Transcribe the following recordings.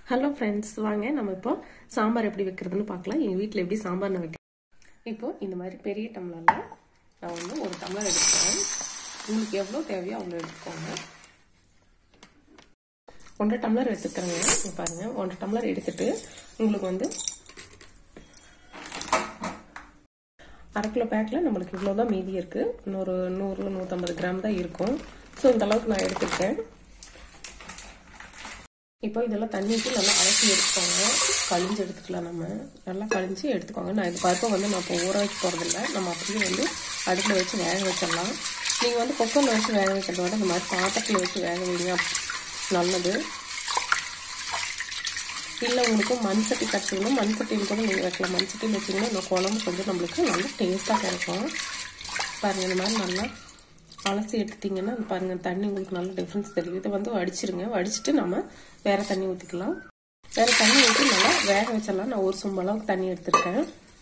hello friends வாங்க நம்ம இப்போ சாம்பார் எப்படி வைக்கிறதுன்னு பார்க்கலாம் எங்கள் வீட்டில் எப்படி சாம்பார் நான் வைக்கிறேன் இப்போ இந்த மாதிரி பெரிய டம்ளரில் நான் வந்து ஒரு டம்ளர் எடுத்துக்கிறேன் உங்களுக்கு எவ்வளோ தேவையோ அவ்வளோ எடுத்துக்கோங்க ஒன்றரை டம்ளர் எடுத்துக்கிறேங்க இங்க பாருங்க ஒன்றரை டம்ளர் எடுத்துட்டு உங்களுக்கு வந்து அரை கிலோ பேக்கில் நம்மளுக்கு இவ்வளோ தான் மீதி இருக்குது இன்னொரு நூறு நூற்றம்பது கிராம் தான் இருக்கும் ஸோ இந்த அளவுக்கு நான் எடுத்துருக்கேன் இப்போ இதெல்லாம் தண்ணி ஊற்றி நல்லா அலசி எடுத்துக்கோங்க கழிஞ்சு எடுத்துக்கலாம் நம்ம நல்லா கழிஞ்சு எடுத்துக்கோங்க நான் இது பருப்பை வந்து நான் இப்போ ஊற வைக்க போகிறதில்ல நம்ம அப்படியே வந்து அடுப்பில் வச்சு வேக வச்சிடலாம் நீங்கள் வந்து குக்கரில் வச்சு வேக வைக்கிறத விட இந்த மாதிரி பாத்திரத்தில் வச்சு வேக வைங்க நல்லது இல்லை உங்களுக்கு மண் சட்டி கட்டிங்கன்னா மண் சட்டியில் கூட நீங்கள் வைக்கலாம் மண் சட்டியில் வச்சிங்கன்னா இந்த குழம்பு கொஞ்சம் நம்மளுக்கு நல்லா டேஸ்ட்டாக கிடைக்கும் பாருங்கள் இந்த மாதிரி நல்லா அலசி எடுத்துட்டிங்கன்னா பாருங்கள் தண்ணி உங்களுக்கு நல்ல டிஃப்ரென்ஸ் தெரியும் இதை வந்து வடிச்சிருங்க வடிச்சிட்டு நம்ம வேறு தண்ணி ஊற்றிக்கலாம் வேறு தண்ணி ஊற்றி நல்லா வேக வச்சிடலாம் நான் ஒரு சொம்பு அளவுக்கு தண்ணி எடுத்துருக்கேன்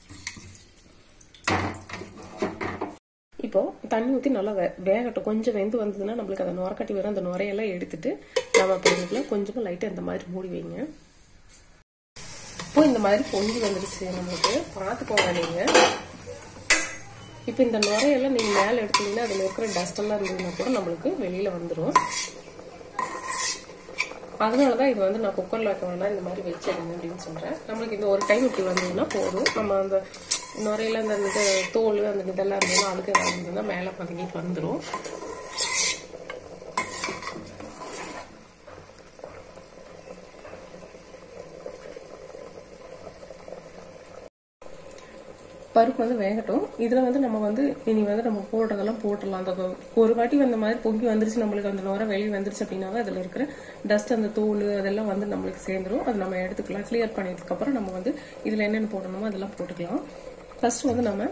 இப்போ தண்ணி ஊற்றி நல்லா வே வேகட்டும் கொஞ்சம் வெந்து வந்ததுன்னா நம்மளுக்கு அந்த நுரக்கட்டி வரும் அந்த நுரையெல்லாம் எடுத்துட்டு நம்ம அப்படிங்களுக்குலாம் கொஞ்சமாக லைட்டாக இந்த மாதிரி மூடி வைங்க இப்போ இந்த மாதிரி பொங்கி வந்துடுச்சு நம்மளுக்கு பார்த்துக்கோங்க நீங்கள் இப்போ இந்த நுரையெல்லாம் நீங்கள் மேலே எடுத்தீங்கன்னா அதில் இருக்கிற டஸ்ட் எல்லாம் இருந்ததுன்னா கூட நம்மளுக்கு வெளியில் வந்துடும் அதனால தான் இது வந்து நான் குக்கரில் வைக்க வேண்டாம் இந்த மாதிரி வச்சிருங்க அப்படின்னு சொல்கிறேன் நம்மளுக்கு இந்த ஒரு டைம் இப்படி வந்ததுன்னா போதும் நம்ம அந்த நுரையில அந்த இது தோல் அந்த இதெல்லாம் இருந்ததுன்னா அழுக்கு ஏதாவது இருந்ததுன்னா மேலே பதுங்கிட்டு வந்துடும் பருப்பு வந்து வேகட்டும் இதில் வந்து நம்ம வந்து இனி வந்து நம்ம போடுறதெல்லாம் போட்டுடலாம் அந்த ஒரு வாட்டி வந்த மாதிரி பொங்கி வந்துருச்சு நம்மளுக்கு அந்த நுர வெளியே வந்துருச்சு அப்படின்னாவே அதில் இருக்கிற டஸ்ட் அந்த தோல் அதெல்லாம் வந்து நம்மளுக்கு சேர்ந்துரும் அது நம்ம எடுத்துக்கலாம் கிளியர் பண்ணதுக்கப்புறம் நம்ம வந்து இதில் என்னென்ன போடணுமோ அதெல்லாம் போட்டுக்கலாம் ஃபர்ஸ்ட் வந்து நம்ம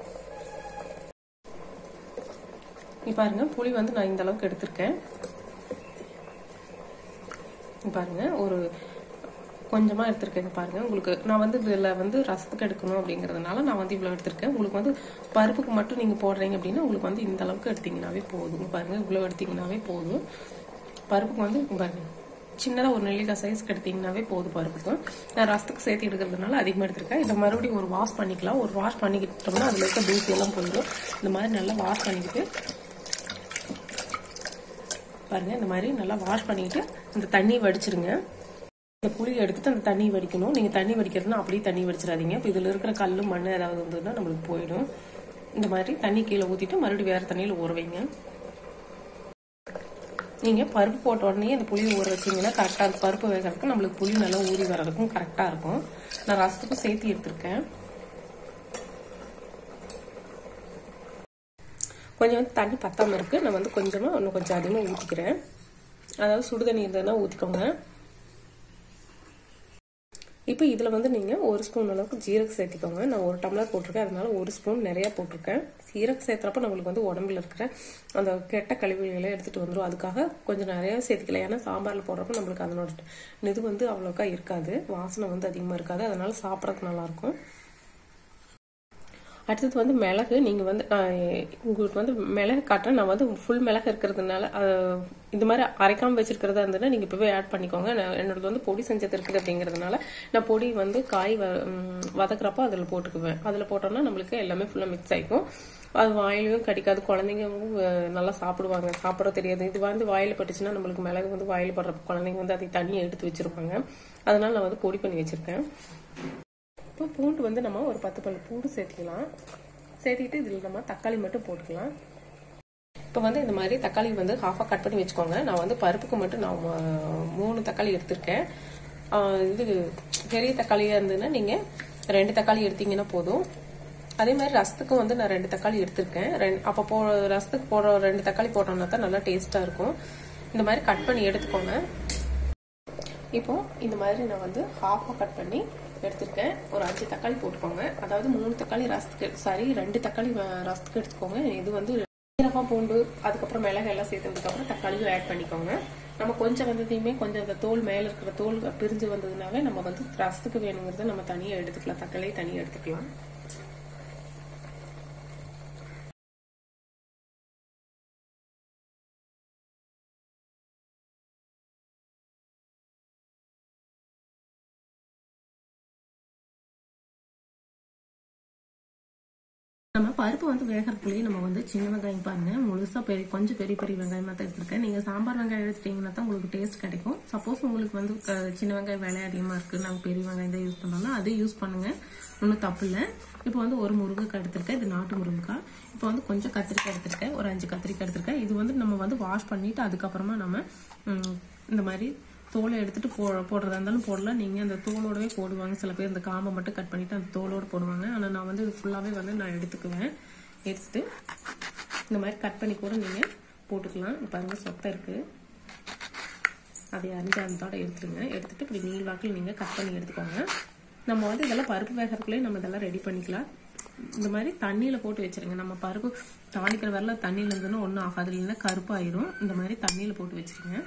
பாருங்க புளி வந்து நான் இந்த அளவுக்கு எடுத்திருக்கேன் பாருங்க ஒரு கொஞ்சமாக எடுத்திருக்கேங்க பாருங்கள் உங்களுக்கு நான் வந்து இதில் வந்து ரசத்துக்கு எடுக்கணும் அப்படிங்கிறதுனால நான் வந்து இவ்வளோ எடுத்திருக்கேன் உங்களுக்கு வந்து பருப்புக்கு மட்டும் நீங்கள் போடுறீங்க அப்படின்னா உங்களுக்கு வந்து இந்த அளவுக்கு எடுத்தீங்கன்னாவே போதும் பாருங்கள் இவ்வளோ எடுத்தீங்கன்னாவே போதும் பருப்புக்கு வந்து பாருங்க சின்னதாக ஒரு நெல்லிக்காய் சைஸ்க்கு எடுத்தீங்கன்னாவே போதும் பருப்புக்கு நான் ரசத்துக்கு சேர்த்து எடுக்கிறதுனால அதிகமாக எடுத்திருக்கேன் இதை மறுபடியும் ஒரு வாஷ் பண்ணிக்கலாம் ஒரு வாஷ் பண்ணிக்கிட்டோம்னா அதில் இருக்க தூசி எல்லாம் போயிடும் இந்த மாதிரி நல்லா வாஷ் பண்ணிக்கிட்டு பாருங்கள் இந்த மாதிரி நல்லா வாஷ் பண்ணிக்கிட்டு இந்த தண்ணி வடிச்சிருங்க இந்த புளி எடுத்துட்டு அந்த தண்ணி வடிக்கணும் நீங்கள் தண்ணி வடிக்கிறதுனா அப்படியே தண்ணி வடிச்சிடாதீங்க இப்போ இதில் இருக்கிற கல் மண் ஏதாவது இருந்ததுன்னா நம்மளுக்கு போயிடும் இந்த மாதிரி தண்ணி கீழே ஊற்றிட்டு மறுபடியும் வேறு தண்ணியில் ஊற வைங்க நீங்கள் பருப்பு போட்ட உடனே அந்த புளியை ஊற வச்சிங்கன்னா கரெக்டாக இருக்கும் பருப்பு வேகிறதுக்கு நம்மளுக்கு புளி நல்லா ஊறி வர்றதுக்கும் கரெக்டாக இருக்கும் நான் ரசத்துக்கும் சேர்த்து எடுத்திருக்கேன் கொஞ்சம் வந்து தண்ணி பத்தாமல் இருக்குது நான் வந்து கொஞ்சமாக இன்னும் கொஞ்சம் அதிகமாக ஊற்றிக்கிறேன் அதாவது சுடு தண்ணி இருந்ததுன்னா ஊற்றிக்கோங்க இப்போ இதில் வந்து நீங்கள் ஒரு ஸ்பூன் அளவுக்கு ஜீரகம் சேர்த்திக்கோங்க நான் ஒரு டம்ளர் போட்டிருக்கேன் அதனால ஒரு ஸ்பூன் நிறையா போட்டிருக்கேன் சீரகம் சேர்த்துறப்ப நம்மளுக்கு வந்து உடம்புல இருக்கிற அந்த கெட்ட கழிவுகளை எடுத்துகிட்டு வந்துடும் அதுக்காக கொஞ்சம் நிறையா சேர்த்திக்கலாம் ஏன்னா சாம்பாரில் போடுறப்ப நம்மளுக்கு அதனோட இது வந்து அவ்வளோக்கா இருக்காது வாசனை வந்து அதிகமாக இருக்காது அதனால சாப்பிட்றதுக்கு நல்லாயிருக்கும் அடுத்தது வந்து மிளகு நீங்கள் வந்து உங்களுக்கு வந்து மிளகு காட்டுறேன் நான் வந்து ஃபுல் மிளகு இருக்கிறதுனால இந்த மாதிரி அரைக்காமல் வச்சிருக்கிறதா இருந்ததுன்னா நீங்கள் இப்போவே ஆட் பண்ணிக்கோங்க என்னோடது வந்து பொடி செஞ்சது இருக்குது அப்படிங்கிறதுனால நான் பொடி வந்து காய் வதக்குறப்போ அதில் போட்டுக்குவேன் அதில் போட்டோம்னா நம்மளுக்கு எல்லாமே ஃபுல்லாக மிக்ஸ் ஆகிக்கும் அது வாயிலையும் கடிக்காது குழந்தைங்களும் நல்லா சாப்பிடுவாங்க சாப்பிட தெரியாது இது வந்து வாயில் பட்டுச்சுன்னா நம்மளுக்கு மிளகு வந்து வாயில் படுறப்ப குழந்தைங்க வந்து அதை தனியாக எடுத்து வச்சிருப்பாங்க அதனால நான் வந்து பொடி பண்ணி வச்சிருக்கேன் இப்போ பூண்டு வந்து நம்ம ஒரு பத்து பல் பூண்டு சேர்த்துக்கலாம் சேர்த்துக்கிட்டு இதில் நம்ம தக்காளி மட்டும் போட்டுக்கலாம் இப்போ வந்து இந்த மாதிரி தக்காளி வந்து ஹாஃபாக கட் பண்ணி வச்சுக்கோங்க நான் வந்து பருப்புக்கு மட்டும் நான் மூணு தக்காளி எடுத்திருக்கேன் இது பெரிய தக்காளியாக இருந்ததுன்னா நீங்கள் ரெண்டு தக்காளி எடுத்தீங்கன்னா போதும் அதே மாதிரி ரசத்துக்கும் வந்து நான் ரெண்டு தக்காளி எடுத்திருக்கேன் ரெண்டு அப்போ போ ரசத்துக்கு போடுற ரெண்டு தக்காளி போட்டோம்னா தான் நல்லா டேஸ்ட்டாக இருக்கும் இந்த மாதிரி கட் பண்ணி எடுத்துக்கோங்க இப்போ இந்த மாதிரி நான் வந்து ஹாஃபாக கட் பண்ணி எடுத்திருக்கேன் ஒரு அஞ்சு தக்காளி போட்டுக்கோங்க அதாவது மூணு தக்காளி ரசத்துக்கு சாரி ரெண்டு தக்காளி ரசத்துக்கு எடுத்துக்கோங்க இது வந்து சீரகம் பூண்டு அதுக்கப்புறம் மிளகு எல்லாம் சேர்த்ததுக்கப்புறம் தக்காளியும் ஆட் பண்ணிக்கோங்க நம்ம கொஞ்சம் வந்ததையுமே கொஞ்சம் அந்த தோல் மேலே இருக்கிற தோல் பிரிஞ்சு வந்ததுனாவே நம்ம வந்து ரசத்துக்கு வேணுங்கிறத நம்ம தனியாக எடுத்துக்கலாம் தக்காளியை தனியாக எடுத்துக்கலாம் நம்ம பருப்பு வந்து வேகிறதுக்குள்ளேயே நம்ம வந்து சின்ன வெங்காயம் பாருங்க முழுசா பெரிய கொஞ்சம் பெரிய பெரிய வெங்காயமா தான் எடுத்திருக்கேன் நீங்க சாம்பார் வெங்காயம் எடுத்துட்டீங்கன்னா தான் உங்களுக்கு டேஸ்ட் கிடைக்கும் சப்போஸ் உங்களுக்கு வந்து க- சின்ன வெங்காயம் விலை அதிகமா இருக்கு நாங்க பெரிய வெங்காயம் தான் யூஸ் பண்ணோம்னா அது யூஸ் பண்ணுங்க ஒன்றும் தப்பு இல்லை இப்போ வந்து ஒரு முருங்கைக்காய் எடுத்திருக்கேன் இது நாட்டு முருங்கைக்காய் இப்போ வந்து கொஞ்சம் கத்திரிக்காய் எடுத்திருக்கேன் ஒரு அஞ்சு கத்திரிக்காய் எடுத்திருக்கேன் இது வந்து நம்ம வந்து வாஷ் பண்ணிட்டு அதுக்கப்புறமா நம்ம ம், இந்த மாதிரி தோலை எடுத்துட்டு போ போடுறதா இருந்தாலும் போடலாம் நீங்க அந்த தோலோடவே போடுவாங்க சில பேர் இந்த காம்பை மட்டும் கட் பண்ணிட்டு அந்த தோலோட போடுவாங்க ஆனா நான் வந்து இது ஃபுல்லாவே வந்து நான் எடுத்துக்குவேன் எடுத்துட்டு இந்த மாதிரி கட் பண்ணி கூட நீங்க போட்டுக்கலாம் இப்ப பாருங்க சொத்தை இருக்கு அதை அரிஞ்சு அந்தோட எடுத்துருங்க எடுத்துட்டு இப்படி நீள் வாக்கில் நீங்க கட் பண்ணி எடுத்துக்கோங்க நம்ம வந்து இதெல்லாம் பருப்பு வேகறதுக்குள்ளே நம்ம இதெல்லாம் ரெடி பண்ணிக்கலாம் இந்த மாதிரி தண்ணியில போட்டு வச்சிருங்க நம்ம பருப்பு தாளிக்கிற வரல தண்ணியில இருந்துன்னா ஒன்றும் ஆகாது இல்லைன்னா கருப்பாயிரும் இந்த மாதிரி தண்ணியில போட்டு வச்சிருங்க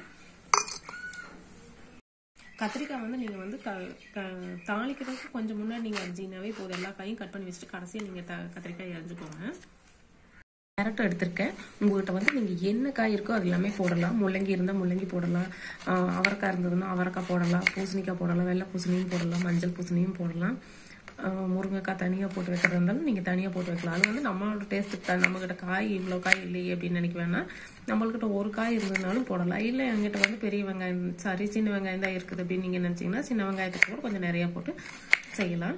கத்திரிக்காய் வந்து நீங்கள் வந்து க க- தாளிக்கிறதுக்கு கொஞ்சம் முன்னாடி நீங்கள் அரிஞ்சிங்கனாவே போதும் எல்லா காயும் கட் பண்ணி வச்சுட்டு கடைசியாக நீங்கள் த கத்திரிக்காய் அரிஞ்சுக்கோங்க கேரட்டும் எடுத்திருக்கேன் உங்கள்கிட்ட வந்து நீங்கள் என்ன காய் இருக்கோ அது எல்லாமே போடலாம் முள்ளங்கி இருந்தால் முள்ளங்கி போடலாம் ஆஹ் அவரைக்காய் இருந்ததுன்னா அவரைக்காய் போடலாம் பூசணிக்காய் போடலாம் வெள்ளை பூசணியும் போடலாம் மஞ்சள் பூசணியும் போடலாம் ஆஹ் முருங்கைக்காய் தனியாக போட்டு வைக்கிறதா இருந்தாலும் நீங்கள் தனியாக போட்டு வைக்கலாம் அது வந்து நம்மளோட டேஸ்ட்டுக்கு தான் நம்மக்கிட்ட காய் இவ்வளோ காய் இல்லையே அப்படின்னு நினைக்க வேணாம் நம்மள்கிட்ட ஒரு காய் இருந்ததுனாலும் போடலாம் இல்லை எங்கிட்ட வந்து பெரிய வெங்காயம் சாரி சின்ன வெங்காயம் தான் இருக்குது அப்படின்னு நீங்கள் நினச்சிங்கன்னா சின்ன வெங்காயத்துக்கு கூட கொஞ்சம் நிறையா போட்டு செய்யலாம்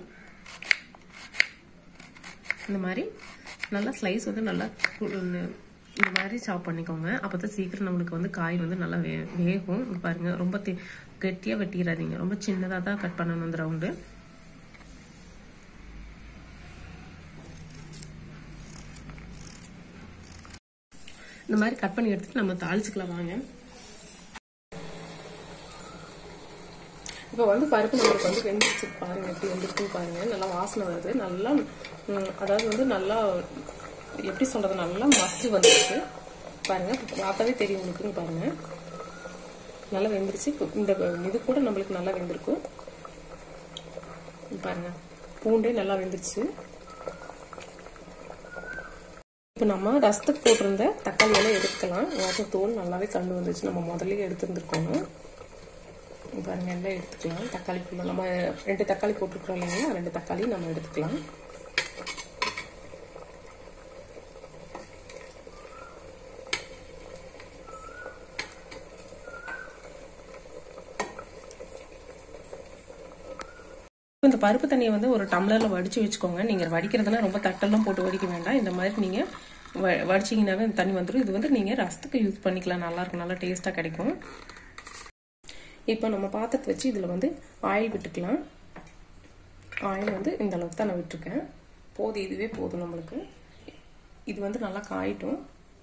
இந்த மாதிரி நல்லா ஸ்லைஸ் வந்து நல்லா கு- இந்த மாதிரி சாப் பண்ணிக்கோங்க அப்போ தான் சீக்கிரம் நம்மளுக்கு வந்து காய் வந்து நல்லா வே வேகும் இங்க பாருங்க ரொம்ப தி- கெட்டியா வெட்டிடாதீங்க ரொம்ப சின்னதாக தான் கட் பண்ணணும் அந்த ரவுண்டு இந்த மாதிரி கட் பண்ணி எடுத்துட்டு நம்ம தாளிச்சுக்கலாம் வாங்க இப்போ வந்து பருப்பு நம்மளுக்கு வந்து வெந்துருச்சு பாருங்க எப்படி வெந்துருக்குன்னு பாருங்க நல்லா வாசனை வருது நல்லா ம், அதாவது வந்து நல்லா எப்படி சொல்றது நல்லா மசிச்சு வந்துருக்கு பாருங்க பார்த்தாவே தெரியும் உங்களுக்கு இங்க பாருங்க நல்லா வெந்துருச்சு இப்போ இந்த இது கூட நம்மளுக்கு நல்லா வெந்திருக்கும் இங்க பாருங்க பூண்டே நல்லா வெந்துருச்சு இப்போ நம்ம ரசத்துக்கு போட்டிருந்த தக்காளி எல்லாம் எடுத்துக்கலாம் வாட்டர் தோல் நல்லாவே கண்டு வந்துச்சு நம்ம முதல்லயே எடுத்துருந்துருக்கோம் பாருங்க எல்லாம் எடுத்துக்கலாம் தக்காளி ஃபுல்லாக நம்ம ரெண்டு தக்காளி போட்டிருக்கிறோம் இல்லைங்களா ரெண்டு தக்காளி நம்ம எடுத்துக்கலாம் இந்த பருப்பு தண்ணியை வந்து ஒரு டம்ளர்ல வடிச்சு வச்சுக்கோங்க நீங்க வடிக்கிறதுனா ரொம்ப தட்டெல்லாம் போட்டு வடிக்க வேண்டாம் இந்த மாதிரி நீங்க வ- வடிச்சீங்கன்னாவே இந்த தண்ணி வந்துடும் இது வந்து நீங்க ரசத்துக்கு யூஸ் பண்ணிக்கலாம் நல்லா இருக்கும் நல்லா டேஸ்டா கிடைக்கும் இப்போ நம்ம பாத்திரத்தை வச்சு இதில் வந்து ஆயில் விட்டுக்கலாம் ஆயில் வந்து இந்த அளவுக்கு தான் நான் விட்டுருக்கேன் போதும் இதுவே போதும் நம்மளுக்கு இது வந்து நல்லா காயட்டும்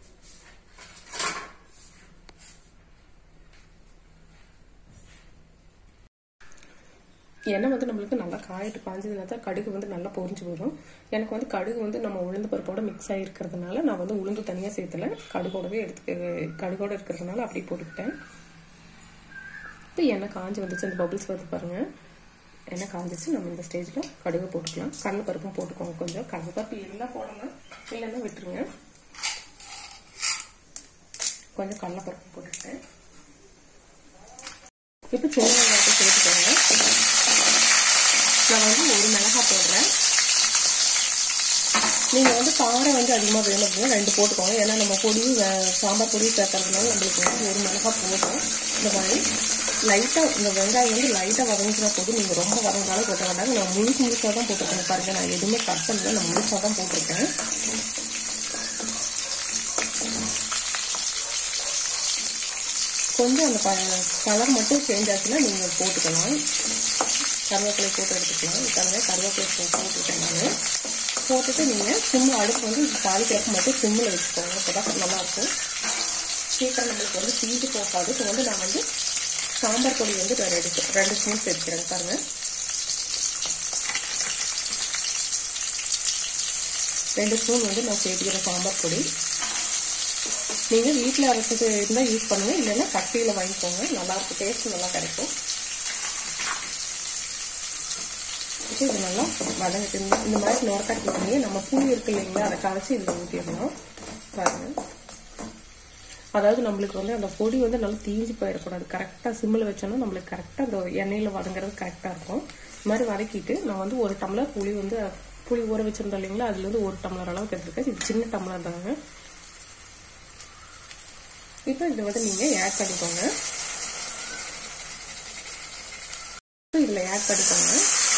எண்ணெய் வந்து நம்மளுக்கு நல்லா காயிட்டு காஞ்சதுனா தான் கடுகு வந்து நல்லா பொரிஞ்சு வரும் எனக்கு வந்து கடுகு வந்து நம்ம உளுந்து பருப்போட மிக்ஸ் ஆகிருக்கிறதுனால நான் வந்து உளுந்து தனியாக சேர்த்துல கடுகோடவே எடுத்து கடுகோட இருக்கிறதுனால அப்படி போட்டுக்கிட்டேன் இப்போ எண்ணெய் காஞ்சி வந்துச்சு அந்த பபிள்ஸ் வருது பாருங்க எண்ணெய் காஞ்சிச்சு நம்ம இந்த ஸ்டேஜில் கடுகு போட்டுக்கலாம் கடலை பருப்பும் போட்டுக்கோங்க கொஞ்சம் கடலை பருப்பு இருந்தால் போடலாம் இல்லைன்னா விட்டுருங்க கொஞ்சம் கடலை பருப்பு போட்டுக்கிட்டேன் இப்போ சின்ன வெங்காயத்தை சேர்த்துக்கோங்க நான் வந்து ஒரு மிளகாய் போடுறேன் நீங்கள் வந்து காரம் வந்து அதிகமாக வேணும் அப்படின்னா ரெண்டு போட்டுக்கோங்க ஏன்னா நம்ம பொடியும் வே- சாம்பார் பொடியும் சேர்க்கறதுனால நம்மளுக்கு வந்து ஒரு மிளகாய் போதும் இந்த மாதிரி லைட்டாக இந்த வெங்காயம் வந்து லைட்டாக வதங்கினா போதும் நீங்கள் ரொம்ப வதங்கினாலும் போட்ட வேண்டாம் நான் முழுசு முழுசாக தான் போட்டிருக்கேன் பாருங்க நான் எதுவுமே கட் பண்ணல நான் முழுசாக தான் போட்டிருக்கேன் கொஞ்சம் அந்த கலர் மட்டும் சேஞ்ச் ஆச்சுன்னா நீங்கள் போட்டுக்கலாம் கருவேப்பிலை போட்டு எடுத்துக்கலாம் பாருங்க கருவேப்பிலை போ- போட்டுட்டேன் நான் போட்டுட்டு நீங்கள் சிம்மில் அடுப்பு வந்து தாளிக்கிறதுக்கு மட்டும் சிம்மில் வச்சுக்கோங்க அப்போ தான் நல்லாயிருக்கும் சீக்கிரம் நம்மளுக்கு வந்து தீஞ்சு போகாது இப்போ வந்து நான் வந்து சாம்பார் பொடி வந்து நான் ரெண்டு ரெண்டு ஸ்பூன் சேர்த்துக்கிறேன் பாருங்க ரெண்டு ஸ்பூன் வந்து நான் சேர்த்துக்கிறேன் சாம்பார் பொடி நீங்கள் வீட்டில் அரைச்சது இருந்தால் யூஸ் பண்ணுங்க இல்லைன்னா கட்டியில் வாங்கிக்கோங்க நல்லாயிருக்கும் டேஸ்ட் நல்லா கிடைக்கும் இப்போ இது நல்லா வதங்கிட்டு இந்த இந்த மாதிரி நோரக்காட்டு பண்ணி நம்ம புளி இருக்கு இல்லைங்களா அதை கரைச்சி இதில் ஊற்றிடலாம் பாருங்க அதாவது நம்மளுக்கு வந்து அந்த பொடி வந்து நல்லா தீஞ்சு போயிடக்கூடாது கரெக்டாக சிம்மில் வச்சோன்னா நம்மளுக்கு கரெக்டாக அந்த எண்ணெயில் வதங்குறது கரெக்டாக இருக்கும் இந்த மாதிரி வதக்கிட்டு நான் வந்து ஒரு டம்ளர் புளி வந்து புளி ஊற வச்சிருந்தோம் இல்லைங்களா அதுல இருந்து ஒரு டம்ளர் அளவுக்கு எடுத்துருக்கேன் இது சின்ன டம்ளர் தாங்க இப்போ இதை வந்து நீங்க ஆட் பண்ணிக்கோங்க இதில் ஆட் பண்ணிக்கோங்க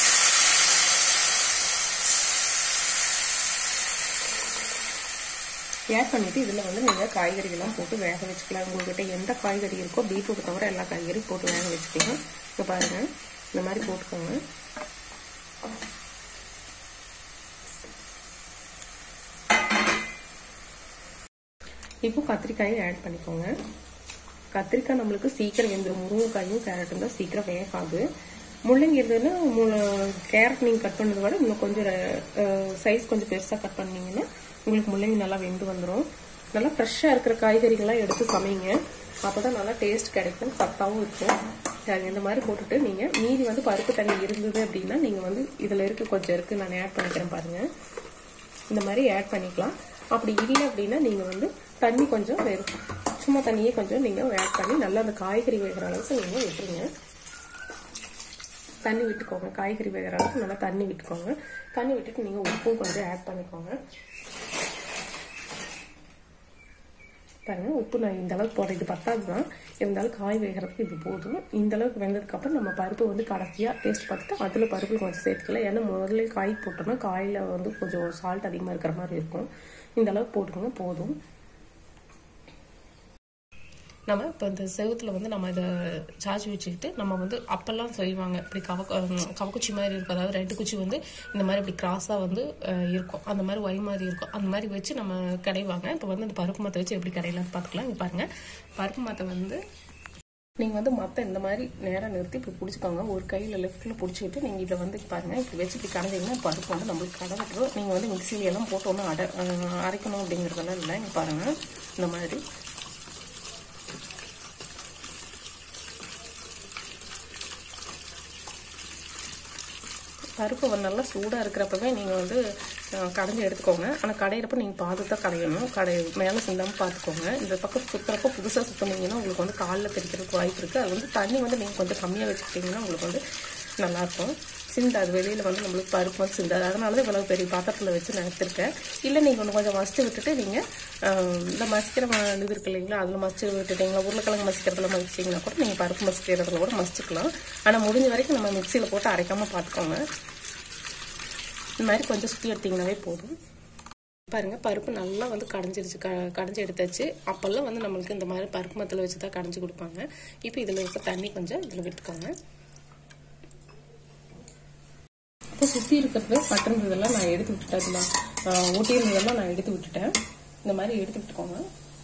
ஆட் பண்ணிட்டு இதில் வந்து நீங்கள் காய்கறிகள்லாம் போட்டு வேக வச்சுக்கலாம் உங்கள்கிட்ட எந்த காய்கறி இருக்கோ பீட்ரூட் தவிர எல்லா காய்கறியும் போட்டு வேக வச்சுக்கலாம் இப்போ பாருங்கள் இந்த மாதிரி போட்டுக்கோங்க இப்போ கத்திரிக்காயை ஆட் பண்ணிக்கோங்க கத்திரிக்காய் நம்மளுக்கு சீக்கிரம் வெந்துடும் முருங்கைக்காயும் கேரட்டும் தான் சீக்கிரம் வேகாது முள்ளங்கி இருந்ததுன்னா கேரட் நீங்கள் கட் பண்ணதை விட இன்னும் கொஞ்சம் சைஸ் கொஞ்சம் பெருசாக கட் பண்ணீங்கன்னா உங்களுக்கு முள்ளங்கி நல்லா வெந்து வந்துடும் நல்லா ஃப்ரெஷ்ஷாக இருக்கிற காய்கறிகள்லாம் எடுத்து சமைங்க அப்போ தான் நல்லா டேஸ்ட் கிடைக்கும் சத்தாவும் இருக்கும் இந்த மாதிரி போட்டுட்டு நீங்கள் மீதி வந்து பருப்பு தண்ணி இருந்தது அப்படின்னா நீங்கள் வந்து இதில் இருக்க கொஞ்சம் இருக்குது நான் ஆட் பண்ணிக்கிறேன் பாருங்கள் இந்த மாதிரி ஆட் பண்ணிக்கலாம் அப்படி இல்லை அப்படின்னா நீங்கள் வந்து தண்ணி கொஞ்சம் வெறும் சும்மா தண்ணியே கொஞ்சம் நீங்கள் ஆட் பண்ணி நல்லா அந்த காய்கறி வேகிற அளவுக்கு நீங்கள் விட்டுருங்க தண்ணி விட்டுக்கோங்க காய்கறி வேகிற அளவுக்கு நல்லா தண்ணி விட்டுக்கோங்க தண்ணி விட்டுட்டு நீங்கள் உப்பும் கொஞ்சம் ஆட் பண்ணிக்கோங்க பாருங்க உப்பு நான் இந்த அளவுக்கு போடுறேன் இது பத்தாது தான் இருந்தாலும் காய் வேகிறதுக்கு இது போதும் இந்த அளவுக்கு வெந்ததுக்கப்புறம் நம்ம பருப்பு வந்து கடைசியாக டேஸ்ட் பார்த்துட்டு அதில் பருப்பு கொஞ்சம் சேர்த்துக்கலாம் ஏன்னா முதல்ல காய் போட்டோம்னா காயில் வந்து கொஞ்சம் சால்ட் அதிகமாக இருக்கிற மாதிரி இருக்கும் இந்த அளவுக்கு போட்டுக்கோங்க போதும் நம்ம இப்போ இந்த செவத்தில் வந்து நம்ம இதை சார்ஜ் வச்சுக்கிட்டு நம்ம வந்து அப்பெல்லாம் செய்வாங்க இப்படி கவ கவக்குச்சி மாதிரி இருக்கும் அதாவது ரெண்டு குச்சி வந்து இந்த மாதிரி இப்படி கிராஸாக வந்து இருக்கும் அந்த மாதிரி ஒய் மாதிரி இருக்கும் அந்த மாதிரி வச்சு நம்ம கடைவாங்க இப்போ வந்து இந்த பருப்பு மத்தை வச்சு எப்படி கடையலாம்னு பார்த்துக்கலாம் இங்கே பாருங்கள் பருப்பு மத்தை வந்து நீங்கள் வந்து மற்ற இந்த மாதிரி நேராக நிறுத்தி இப்படி பிடிச்சிக்கோங்க ஒரு கையில் லெஃப்ட்டில் பிடிச்சிக்கிட்டு நீங்கள் இதை வந்து பாருங்கள் இப்படி வச்சு இப்படி கடைஞ்சிங்கன்னா பருப்பு வந்து நம்மளுக்கு கடை விட்டுரும் நீங்கள் வந்து மிக்சியில எல்லாம் போட்டு ஒன்றும் அடை அரைக்கணும் அப்படிங்கிறதெல்லாம் இல்லை இங்கே பாருங்கள் இந்த மாதிரி பருப்பு நல்லா சூடாக இருக்கிறப்பவே நீங்கள் வந்து கடைஞ்சி எடுத்துக்கோங்க ஆனால் கடையிறப்ப நீங்கள் பார்த்து தான் கடையணும் கடை மேலே சிந்தாமல் பார்த்துக்கோங்க இந்த பக்கம் சுற்றுறப்ப புதுசாக சுற்றினீங்கன்னா உங்களுக்கு வந்து காலில் தெரிக்கிறதுக்கு வாய்ப்பு இருக்குது அது வந்து தண்ணி வந்து நீங்கள் கொஞ்சம் கம்மியாக வச்சுக்கிட்டிங்கன்னா உங்களுக்கு வந்து நல்லாயிருக்கும் சிந்தாது வெளியில் வந்து நம்மளுக்கு பருப்பு வந்து சிந்தாது அதனால தான் இவ்வளோ பெரிய பாத்திரத்தில் வச்சு நிறுத்திருக்கேன் இல்லை நீங்கள் ஒன்று கொஞ்சம் மசித்து விட்டுட்டு நீங்கள் இந்த மசிக்கிற இது இருக்கு இல்லைங்களா அதில் மசிச்சு விட்டுட்டிங்களா உருளைக்கிழங்கு மசிக்கிறதுல மசிச்சிங்கன்னா கூட நீங்கள் பருப்பு மசிக்கிறதுல கூட மசிச்சுக்கலாம் ஆனால் முடிஞ்ச வரைக்கும் நம்ம மிக்சியில் போட்டு அரைக்காமல் பார்த்துக்கோங்க இந்த மாதிரி கொஞ்சம் சுற்றி எடுத்திங்கனாவே போதும் பாருங்கள் பருப்பு நல்லா வந்து கடைஞ்சிருச்சு க கடைஞ்சி எடுத்தாச்சு அப்போல்லாம் வந்து நம்மளுக்கு இந்த மாதிரி பருப்பு மத்தில் வச்சு தான் கடைஞ்சி கொடுப்பாங்க இப்போ இதில் இருக்க தண்ணி கொஞ்சம் இதில் விட்டுக்கோங்க இப்போ சுற்றி இருக்கிறது பட்டிருந்ததெல்லாம் நான் எடுத்து விட்டுட்டேன் ஊட்டி இருந்ததெல்லாம் நான் எடுத்து விட்டுட்டேன் இந்த மாதிரி எடுத்து விட்டுக்கோங்க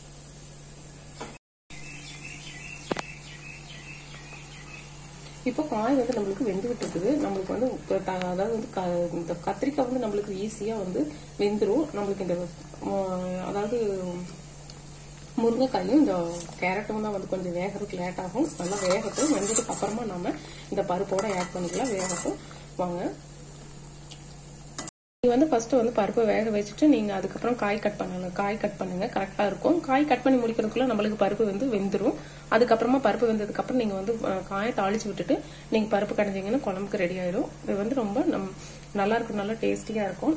இப்போ காய் வந்து நம்மளுக்கு வெந்து விட்டுருக்குது நம்மளுக்கு வந்து அதாவது வந்து இந்த கத்திரிக்காய் வந்து நம்மளுக்கு ஈஸியாக வந்து வெந்துடும் நம்மளுக்கு இந்த அதாவது முருங்கைக்காயும் இந்த கேரட்டும் தான் வந்து கொஞ்சம் வேகிறதுக்கு லேட் ஆகும் நல்லா வேகட்டும் வெந்ததுக்கு அப்புறமா நம்ம இந்த பருப்போட ஆட் பண்ணிக்கலாம் வேகட்டும் வாங்க நீங்கள் வந்து ஃபர்ஸ்ட் வந்து பருப்பை வேக வச்சுட்டு நீங்கள் அதுக்கப்புறம் காய் கட் பண்ணணும் காய் கட் பண்ணுங்க கரெக்டாக இருக்கும் காய் கட் பண்ணி முடிக்கிறதுக்குள்ள நம்மளுக்கு பருப்பு வந்து வெந்துடும் அதுக்கப்புறமா பருப்பு வெந்ததுக்கப்புறம் நீங்கள் வந்து காயை தாளிச்சு விட்டுட்டு நீங்கள் பருப்பு கடைஞ்சிங்கன்னா குழம்புக்கு ரெடி ஆயிடும் இது வந்து ரொம்ப நம் நல்லா இருக்கும் நல்லா டேஸ்டியாக இருக்கும்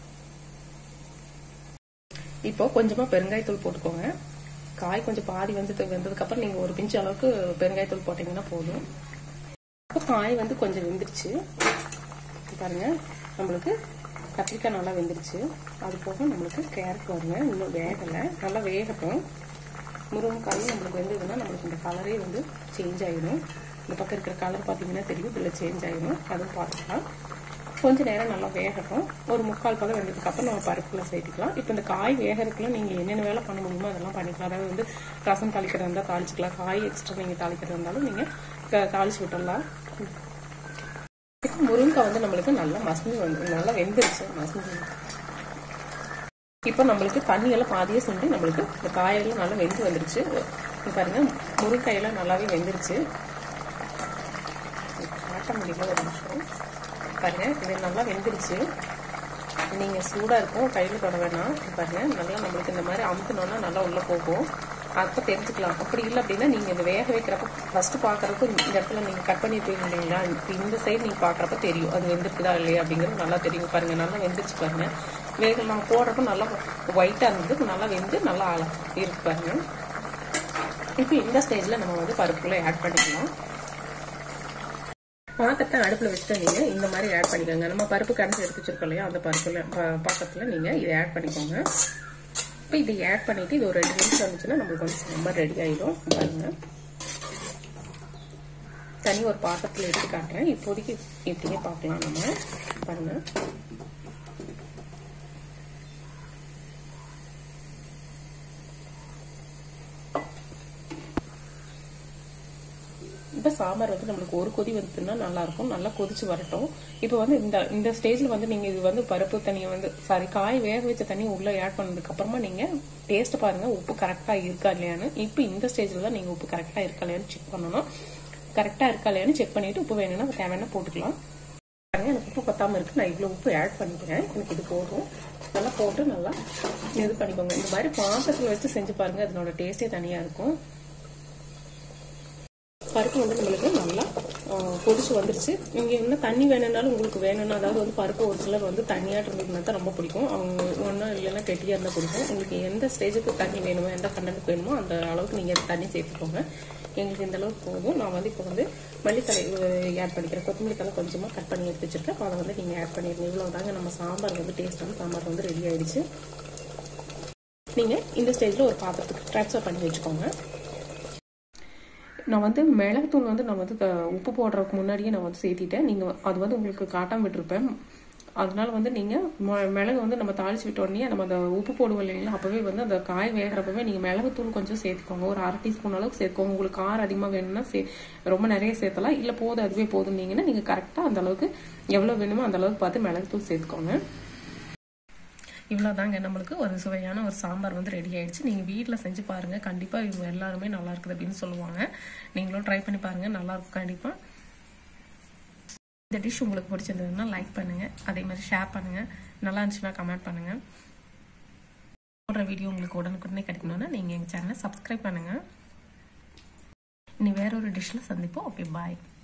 இப்போ கொஞ்சமாக பெருங்காயத்தூள் போட்டுக்கோங்க காய் கொஞ்சம் பாதி வந்து வெந்ததுக்கப்புறம் நீங்கள் ஒரு பிஞ்சு அளவுக்கு பெருங்காயத்தூள் போட்டிங்கன்னா போதும் இப்போ காய் வந்து கொஞ்சம் வெந்துருச்சு பாருங்க நம்மளுக்கு கத்திரிக்காய் நல்லா வெந்துருச்சு அது போக நம்மளுக்கு கேரட் வருங்க இன்னும் வேகலை நல்லா வேகட்டும் முருங்கைக்காயும் நம்மளுக்கு வெந்ததுன்னா நம்மளுக்கு இந்த கலரே வந்து சேஞ்ச் ஆகிடும் இந்த பக்கம் இருக்கிற கலர் பார்த்தீங்கன்னா தெரியும் இதில் சேஞ்ச் ஆகிடும் அதுவும் பார்த்துக்கலாம் கொஞ்ச நேரம் நல்லா வேகட்டும் ஒரு முக்கால் பதம் வெந்ததுக்கப்புறம் நம்ம பருப்புல சேர்த்துக்கலாம் இப்போ இந்த காய் வேகிறதுக்குள்ள நீங்கள் என்னென்ன வேலை பண்ண முடியுமோ அதெல்லாம் பண்ணிக்கலாம் அதாவது வந்து ரசம் தாளிக்கிறதா இருந்தால் தாளிச்சுக்கலாம் காய் எக்ஸ்ட்ரா நீங்கள் தாளிக்கிறதா இருந்தாலும் நீங்கள் தாளிச்சு விட்டுடலாம் இப்போ முருங்கைக்காய் வந்து நம்மளுக்கு நல்லா மசிஞ்சு வந்து நல்லா வெந்துருச்சு மசிஞ்சு இப்போ நம்மளுக்கு தண்ணியெல்லாம் பாதியே சுண்டி நம்மளுக்கு இந்த காயெல்லாம் நல்லா வெந்து வந்துருச்சு பாருங்க முருங்கைக்காயெல்லாம் நல்லாவே வெந்துருச்சு காட்ட முடியல ஒரு நிமிஷம் பாருங்க இது நல்லா வெந்துருச்சு நீங்கள் சூடாக இருக்கும் கையில் தொட வேணாம் பாருங்க நல்லா நம்மளுக்கு இந்த மாதிரி அமுக்கணும்னா நல்லா உள்ளே போகும் அப்போ தெரிஞ்சுக்கலாம் அப்படி இல்லை அப்படின்னா நீங்கள் இந்த வேக வைக்கிறப்ப ஃபர்ஸ்ட் பார்க்குறப்ப இந்த இடத்துல நீங்கள் கட் பண்ணியிருப்பீங்க இல்லைங்களா இப்போ இந்த சைடு நீங்கள் பார்க்குறப்ப தெரியும் அது வெந்திருக்குதா இல்லையா அப்படிங்கிறது நல்லா தெரியும் பாருங்கள் நல்லா வெந்துருச்சு பாருங்க வேக நம்ம போடுறப்ப நல்லா ஒயிட்டாக இருந்தது நல்லா வெந்து நல்லா இருக்கு பாருங்க இப்போ இந்த ஸ்டேஜில் நம்ம வந்து பருப்புக்குள்ளே ஆட் பண்ணிக்கலாம் பாத்திரத்தை அடுப்பில் வச்சுட்டு நீங்கள் இந்த மாதிரி ஆட் பண்ணிக்கோங்க நம்ம பருப்பு கரைச்சி எடுத்து வச்சிருக்கோம் இல்லையா அந்த பருப்புல பாத்திரத்தில் நீங்கள் இதை ஆட் பண்ணிக்கோங்க இப்போ இதை ஆட் பண்ணிவிட்டு இது ஒரு ரெண்டு நிமிஷம் வந்துச்சுன்னா நம்மளுக்கு வந்து சாம்பார் ரெடி ஆகிடும் பாருங்க தனி ஒரு பாத்திரத்தில் எடுத்து காட்டுறேன் இப்போதைக்கு இப்படியே பார்க்கலாம் நம்ம பாருங்க இப்போ சாம்பார் வந்து நம்மளுக்கு ஒரு கொதி வந்துட்டுனா நல்லா இருக்கும் நல்லா கொதிச்சு வரட்டும் இப்போ வந்து இந்த இந்த ஸ்டேஜ்ல வந்து நீங்க இது வந்து பருப்பு தண்ணியை வந்து சாரி காய் வேக வச்ச தண்ணி உள்ள ஆட் பண்ணதுக்கு அப்புறமா நீங்க டேஸ்ட் பாருங்க உப்பு கரெக்டா இருக்கா இல்லையான்னு இப்போ இந்த ஸ்டேஜ்ல தான் நீங்க உப்பு கரெக்டா இருக்கா இல்லையான்னு செக் பண்ணணும் கரெக்டா இருக்கா இல்லையான்னு செக் பண்ணிட்டு உப்பு வேணும்னா தேவையான போட்டுக்கலாம் பாருங்க எனக்கு உப்பு பத்தாம இருக்கு நான் இவ்வளவு உப்பு ஆட் பண்ணிக்கிறேன் எனக்கு இது போதும் நல்லா போட்டு நல்லா இது பண்ணிக்கோங்க இந்த மாதிரி பாத்திரத்தில் வச்சு செஞ்சு பாருங்க அதனோட டேஸ்டே தனியா இருக்கும் பருப்பு வந்து நம்மளுக்கு நல்லா கொதிச்சு வந்துருச்சு இங்கே என்ன தண்ணி வேணும்னாலும் உங்களுக்கு வேணும்னா அதாவது வந்து பருப்பு ஒரு சிலர் வந்து தண்ணியாக இருந்ததுனா தான் ரொம்ப பிடிக்கும் அவங்க ஒன்றும் இல்லைன்னா கெட்டியாக இருந்தால் பிடிக்கும் உங்களுக்கு எந்த ஸ்டேஜுக்கு தண்ணி வேணுமோ எந்த கண்டனுக்கு வேணுமோ அந்த அளவுக்கு நீங்கள் தண்ணி சேர்த்துக்கோங்க எங்களுக்கு இந்த அளவுக்கு போதும் நான் வந்து இப்போ வந்து மல்லித்தலை ஆட் பண்ணிக்கிறேன் கொத்தமல்லி தலை கொஞ்சமாக கட் பண்ணி எடுத்து வச்சிருக்கேன் அதை வந்து நீங்கள் ஆட் பண்ணிடுங்க இவ்வளோ தாங்க நம்ம சாம்பார் வந்து டேஸ்டான சாம்பார் வந்து ரெடி ஆயிடுச்சு நீங்கள் இந்த ஸ்டேஜில் ஒரு பாத்திரத்துக்கு ட்ரான்ஸ்ஃபர் பண்ணி வச்சுக்கோங்க நான் வந்து மிளகுத்தூள் வந்து நான் வந்து உப்பு போடுறதுக்கு முன்னாடியே நான் வந்து சேர்த்திட்டேன் நீங்கள் அது வந்து உங்களுக்கு காட்டாம விட்டுருப்பேன் அதனால வந்து நீங்கள் மிளகு வந்து நம்ம தாளிச்சு விட்ட உடனே நம்ம அந்த உப்பு போடுவோம் இல்லைங்களா அப்போவே வந்து அந்த காய் வேகிறப்பவே நீங்கள் மிளகுத்தூள் கொஞ்சம் சேர்த்துக்கோங்க ஒரு அரை டீஸ்பூன் அளவுக்கு சேர்த்துக்கோங்க உங்களுக்கு காரம் அதிகமாக வேணும்னா சே ரொம்ப நிறைய சேர்த்தலாம் இல்லை போதும் அதுவே போதுன்னீங்கன்னா நீங்கள் கரெக்டாக அந்த அளவுக்கு எவ்வளோ வேணுமோ அந்த அளவுக்கு பார்த்து மிளகுத்தூள் சேர்த்துக்கோங்க இவ்வளோதாங்க நம்மளுக்கு ஒரு சுவையான ஒரு சாம்பார் வந்து ரெடி ஆயிடுச்சு நீங்கள் வீட்டில் செஞ்சு பாருங்கள் கண்டிப்பாக இவங்க எல்லாருமே நல்லா இருக்குது அப்படின்னு சொல்லுவாங்க நீங்களும் ட்ரை பண்ணி பாருங்கள் நல்லா இருக்கும் கண்டிப்பாக இந்த டிஷ் உங்களுக்கு பிடிச்சிருந்ததுன்னா லைக் பண்ணுங்கள் அதே மாதிரி ஷேர் பண்ணுங்கள் நல்லா இருந்துச்சுன்னா கமெண்ட் பண்ணுங்கள் போடுற வீடியோ உங்களுக்கு உடனுக்குடனே கிடைக்கணும்னா நீங்கள் எங்கள் சேனலை சப்ஸ்கிரைப் பண்ணுங்கள் இனி வேற ஒரு டிஷ்ஷில் சந்திப்போம் ஓகே பாய்